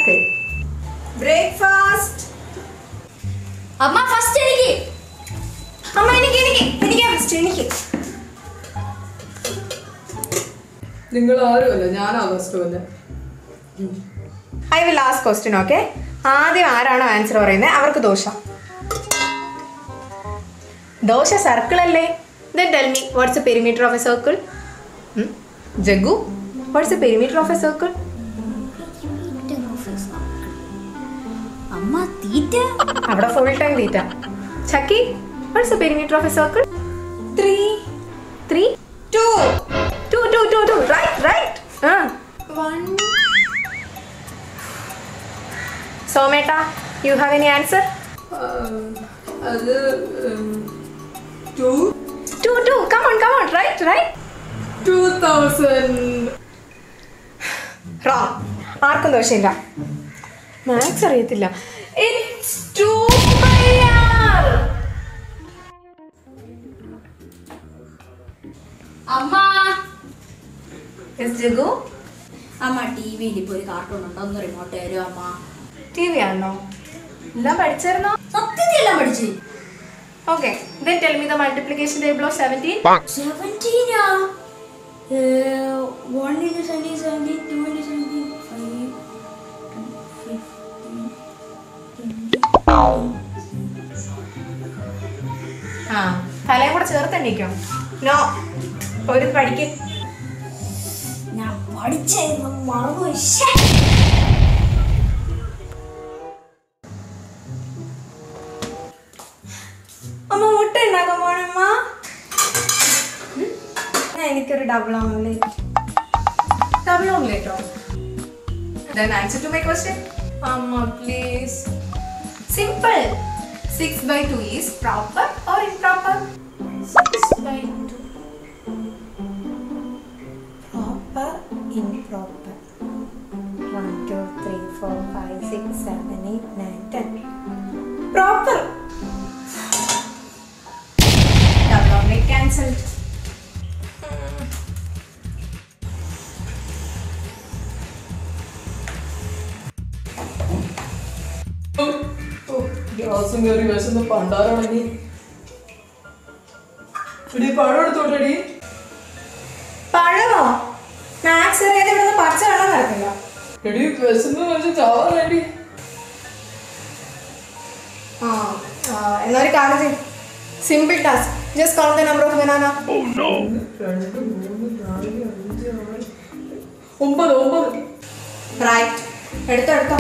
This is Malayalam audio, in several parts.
സർക്കിൾ ബ്രേക്ക്ഫാസ്റ്റ് അമ്മ ഫസ്റ്റ് എനിക്ക് അമ്മ എനിക്ക് എനിക്ക് എനിക്ക് ഫസ്റ്റ് എനിക്ക് നിങ്ങൾ ആരുമല്ല ഞാനാ ഫസ്റ്റ് വന്നെ I will last question okay ആദ്യം ആരാണോ ആൻസർ പറയുന്നത് അവർക്ക് ദോശ ദോശ സർക്കിൾ അല്ലേ then tell me what's a perimeter of a circle Jagu what's a perimeter of a circle അമ്മ തീറ്റ അവിടെ ഫുൾ ടൈം തീറ്റ Chakki what's a perimeter of a circle three three two two two two two right right ആ വൺ സോമേട്ട യു ഹാവ് എനി ആൻസർ അത് two two two come on come on right right two thousand wrong ആർക്കും ദോഷമില്ല മാത്സ് അറിയത്തില്ല ഇറ്റ്സ് ടു അമ്മ ജഗു അമ്മ ടി വിയിൽ ഇപ്പോൾ ഒരു കാർട്ടൂൺ ഉണ്ടോ ഒന്ന് റിമോട്ട് തരുമോ അമ്മ ടി വി ആണോ എല്ലാം പഠിച്ചായിരുന്നോ സത്യത്തിലെല്ലാം പഠിച്ച് okay then tell me the multiplication table of seventeen സെവൻറ്റീനാ one into seventeen seventeen two into seventeen five ആ തലയും കൂടെ ചേർത്തെണ്ണിക്കോ നോ ഒരു പഠിക്ക് ഞാൻ പഠിച്ചായിരുന്നു മറന്നുപോയി ശ്ശേ. അമ്മ മുട്ട ഉണ്ടാക്കാൻ പോണമ്മ എനിക്കൊരു ഡബിൾ ഓംലേറ്റ് ഡബിൾ ഓംലേറ്റോ then answer to my question amma please simple 6 by 2 is proper or improper 6 by 2 proper improper 1 2 3 4 5 6 7 8 9 10 proper double omelette cancelled ഗ്യാസും കയറി വിശന്ന് പണ്ടാറാണെങ്കിൽ എടി പഴം എടുത്തോട്ടെടി പഴമോ മാത്സ് അറിയാതെ ഇവിടുന്ന് പച്ച വെള്ളം നടക്കില്ല എടി വിശന്ന് വെച്ച് ചാവാൻ വേണ്ടി ആ ആ, എന്നാ ഒരു കാര്യം ചെയ്യും simple task just count the number of banana രണ്ട് മൂന്ന് നാല് അഞ്ച് ആറ് ഒമ്പത് ഒമ്പത് റൈറ്റ് എടുത്തോ എടുത്തോ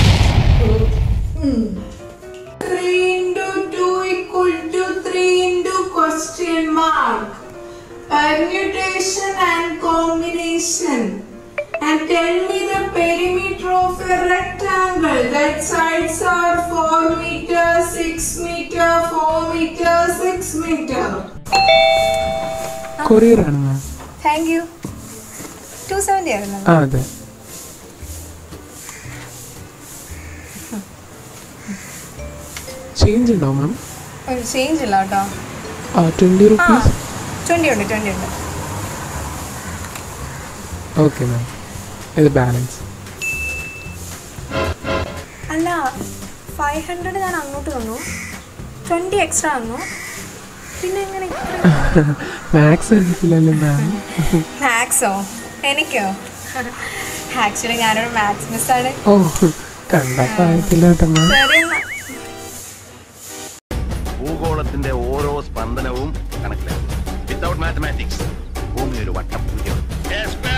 Three into two equal to three into question mark. Permutation and combination. And tell me the perimeter of a rectangle. That sides are 4 meter, 6 meter, 4 meter, 6 meter. Courier ആണ് ma'am thank you two seventy ആയിരുന്നു ആ അതെ ചേഞ്ച് ഉണ്ടോ മാം ഒരു ചേഞ്ച് ഇല്ല കേട്ടോ ആ ട്വൻറ്റി ആ റുപ്പീസ് ട്വൻറ്റി ഉണ്ട് ട്വൻറ്റി ഉണ്ട് ഓക്കെ മാം ഇത് ബാലൻസ് അല്ല ഫൈവ് ഹൺഡ്രഡ് ഞാൻ അങ്ങോട്ട് തന്നു ട്വൻറ്റി എക്സ്ട്രാ തന്നു പിന്നെ എങ്ങനെ മാത്സ് അറിയത്തില്ലല്ലോ മാം മാത്സോ എനിക്കോ ആക്ച്വലി ഞാനൊരു മാത്സ് മിസ്സാണ് ഓ കണ്ടപ്പോൾ ആയിട്ടില്ല കേട്ടോ മാം ശരി എന്നാ ഭൂഗോളത്തിന്റെ ഓരോ സ്പന്ദനവും കണക്കിലാക്കും വിത്തൗട്ട് മാത്തമാറ്റിക്സ് ഭൂമി ഒരു വട്ടം പൂജ്യം